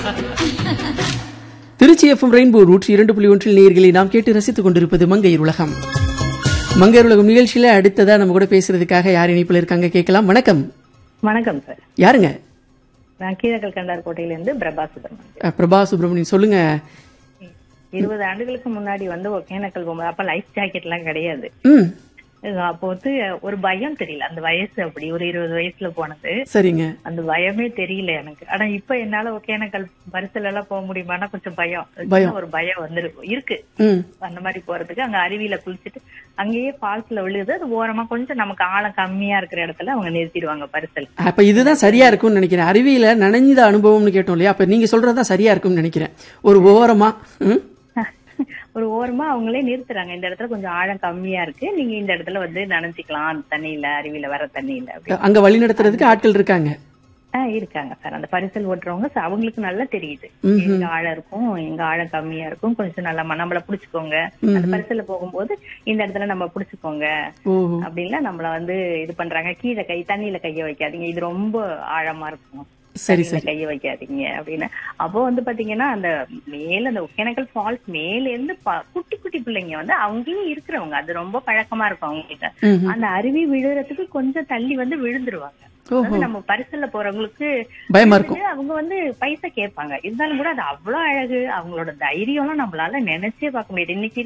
Trichy FM rainbow நூற்றி இரண்டு புள்ளி ஒன்றில் நேர்களை நாம் கேட்டு ரசித்துக் கொண்டிருப்பது மங்கையர் உலகம் மங்கையர் உலகம் நிகழ்ச்சியில அடுத்ததா நம்ம கூட பேசுறதுக்காக யார் இணைப்புல இருக்காங்க கேட்கலாம் வணக்கம் வணக்கம் சார் யாருங்க நான் கீழக்கல் கண்டார் கோட்டையிலிருந்து பிரபா சுப்பிரமணியன் அஹ், பிரபா சுப்பிரமணியன் சொல்லுங்க இருபது ஆண்டுகளுக்கு முன்னாடி வந்து ஒகேனக்கல் போகும்போது அப்ப லைஃப் ஜாக்கெட் எல்லாம் கிடையாது ம் அப்போ வந்து ஒரு பயம் தெரியல அந்த வயசு அப்படி ஒரு இருபது வயசுல போனது சரிங்க அந்த பயமே தெரியல எனக்கு ஆனா இப்ப என்னால ஒகேனக்கல் பரிசல் எல்லாம் போக முடியுமானா கொஞ்சம் பயம் பயம். ஒரு பயம் வந்துருக்கு இருக்கு ம் அந்த மாதிரி போறதுக்கு அங்க அருவியில குளிச்சுட்டு அங்கேயே ஃபால்ஸ்ல விழுகுது அது ஓரமா கொஞ்சம் நமக்கு ஆழம் கம்மியா இருக்கிற இடத்துல அவங்க நிறுத்திடுவாங்க பரிசல் அப்ப இதுதான் சரியா இருக்கும்னு நினைக்கிறேன் அறிவியல நனைஞ்ச அனுபவம்னு கேட்டோம் இல்லையா அப்ப நீங்க சொல்றதுதான் சரியா இருக்கும்னு நினைக்கிறேன் ஒரு ஓரமா ம்? ஒரு ஓரமா அவங்களே நிறுத்துறாங்க இந்த இடத்துல கொஞ்சம் ஆழம் கம்மியா இருக்கு நீங்க இந்த இடத்துல வந்து நனைஞ்சிக்கலாம் அந்த தண்ணியில அருவியில வர தண்ணியில அப்படி அங்க வழி நடத்துறதுக்கு ஆட்கள் இருக்காங்க ஆஹ் இருக்காங்க சார் அந்த பரிசல் ஓட்டுறவங்க so அவங்களுக்கு நல்லா தெரியுது எங்க ஆழம் இருக்கும் எங்க ஆழம் கம்மியா இருக்கும் கொஞ்சம் நல்லா ம- நம்மள புடிச்சுக்கோங்க அந்த பரிசல்ல போகும்போது இந்த இடத்துல நம்ம புடிச்சுக்கோங்க ஓ அப்படின்லாம் நம்மள வந்து இது பண்றாங்க கீழே கை தண்ணியில கைய வைக்காதீங்க இது ரொம்ப ஆழமா இருக்கும் சரி தண்ணியில கைய வைக்காதீங்க அப்படின்னு அப்போ வந்து பாத்தீங்கன்னா அந்த மேல அந்த ஒகேனக்கல் ஃபால்ஸ் மேல இருந்து ப- குட்டி குட்டி பிள்ளைங்க வந்து அங்கேயே இருக்கிறவங்க அது ரொம்ப பழக்கமா இருக்கும் அவங்க கிட்ட ம்ஹும். அந்த அருவி விழுறதுக்கு கொஞ்சம் தள்ளி வந்து விழுந்துருவாங்க ஓஹோ அதாவது நம்ம பரிசல்ல போறவங்களுக்கு பயமா இருக்கும் விழுந்து அவங்க வந்து பைசா கேட்பாங்க இருந்தாலும் கூட அது அவ்வளவு அழகு அவங்களோட தைரியம்லாம் நம்மளால நினைச்சே பார்க்க முடியாது இன்னைக்கு